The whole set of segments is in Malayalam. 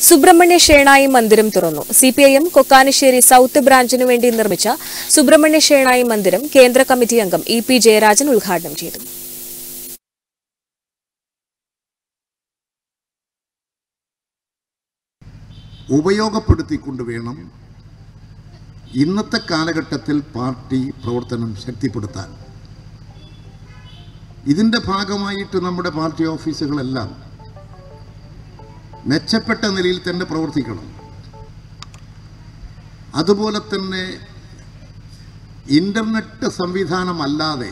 സുബ്രഹ്മണ്യ ഷേണായി മന്ദിരം തുറന്നു സിപിഐഎം കൊക്കാനശ്ശേരി സൌത്ത് ബ്രാഞ്ചിനു വേണ്ടി നിർമ്മിച്ച സുബ്രഹ്മണ്യ ഷേണായി മന്ദിരം കേന്ദ്ര കമ്മിറ്റി അംഗം ഇ പി ജയരാജൻ ഉദ്ഘാടനം ചെയ്തു ഉപയോഗപ്പെടുത്തിക്കൊണ്ട് വേണം ഇന്നത്തെ കാലഘട്ടത്തിൽ പാർട്ടി പ്രവർത്തനം ശക്തിപ്പെടുത്താൻ ഇതിൻ്റെ ഭാഗമായിട്ട് നമ്മുടെ പാർട്ടി ഓഫീസുകളെല്ലാം മെച്ചപ്പെട്ട നിലയിൽ തന്നെ പ്രവർത്തിക്കണം അതുപോലെ തന്നെ ഇൻ്റർനെറ്റ് സംവിധാനമല്ലാതെ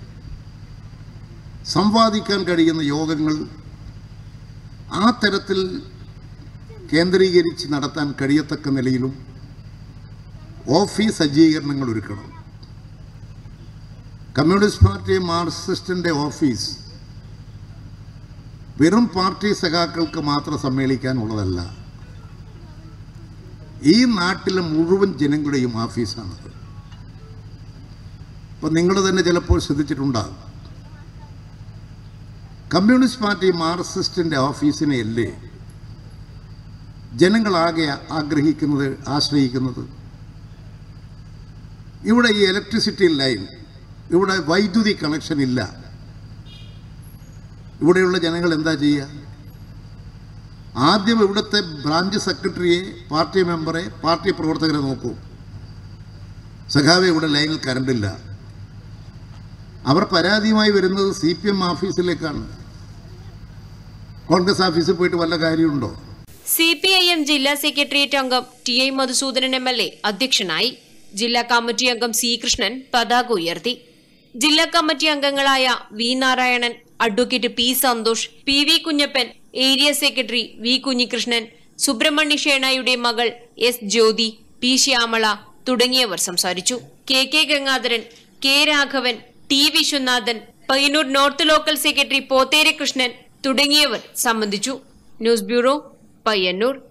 സംവാദിക്കാൻ കഴിയുന്ന യോഗങ്ങൾ ആ തരത്തിൽ കേന്ദ്രീകരിച്ച് നടത്താൻ കഴിയത്തക്ക നിലയിലും ഓഫീസ് സജ്ജീകരണങ്ങൾ ഒരുക്കണം കമ്മ്യൂണിസ്റ്റ് പാർട്ടി മാർക്സിസ്റ്റിൻ്റെ ഓഫീസ് വെറും പാർട്ടി സഖാക്കൾക്ക് മാത്രം സമ്മേളിക്കാനുള്ളതല്ല ഈ നാട്ടിലെ മുഴുവൻ ജനങ്ങളുടെയും ഓഫീസാണത് അപ്പം നിങ്ങൾ തന്നെ ചിലപ്പോൾ ശ്രദ്ധിച്ചിട്ടുണ്ടാകും കമ്മ്യൂണിസ്റ്റ് പാർട്ടി മാർക്സിസ്റ്റിൻ്റെ ഓഫീസിനെയല്ലേ ജനങ്ങളാകെ ആഗ്രഹിക്കുന്നത് ആശ്രയിക്കുന്നത് ഇവിടെ ഈ ഇലക്ട്രിസിറ്റി ലൈൻ ഇവിടെ വൈദ്യുതി കണക്ഷൻ ഇല്ല ഇവിടെയുള്ള ജനങ്ങൾ എന്താ ചെയ്യുക ആദ്യം ഇവിടുത്തെ ബ്രാഞ്ച് സെക്രട്ടറിയെ പാർട്ടി മെമ്പറെ പാർട്ടി പ്രവർത്തകരെ നോക്കൂ സഖാവെ ഇവിടെ ലൈനിൽ കറണ്ടില്ല അവർ പരാതിയുമായി വരുന്നത് സി പി എം ഓഫീസിലേക്കാണ് കോൺഗ്രസ് ഓഫീസിൽ പോയിട്ട് വല്ല കാര്യമുണ്ടോ സി പി ഐ എം ജില്ലാ സെക്രട്ടേറിയറ്റ് അംഗം T I Madhusoodanan M L A അധ്യക്ഷനായി ജില്ലാ കമ്മിറ്റി അംഗം സി കൃഷ്ണൻ പതാക ഉയർത്തി ജില്ലാ കമ്മിറ്റി അംഗങ്ങളായ V Narayanan advocate P Santhosh P V Kunhappan area secretary V Kunhikrishnan Subrahmanya ഷേണായുടെ മകൾ എസ് ജ്യോതി പി ശ്യാമള തുടങ്ങിയവർ സംസാരിച്ചു K K Gangadharan K Raghavan T Viswanathan Payyanur north local secretary Pothere Krishnan തുടങ്ങിയവർ സംബന്ധിച്ചു ന്യൂസ് ബ്യൂറോ പയ്യന്നൂർ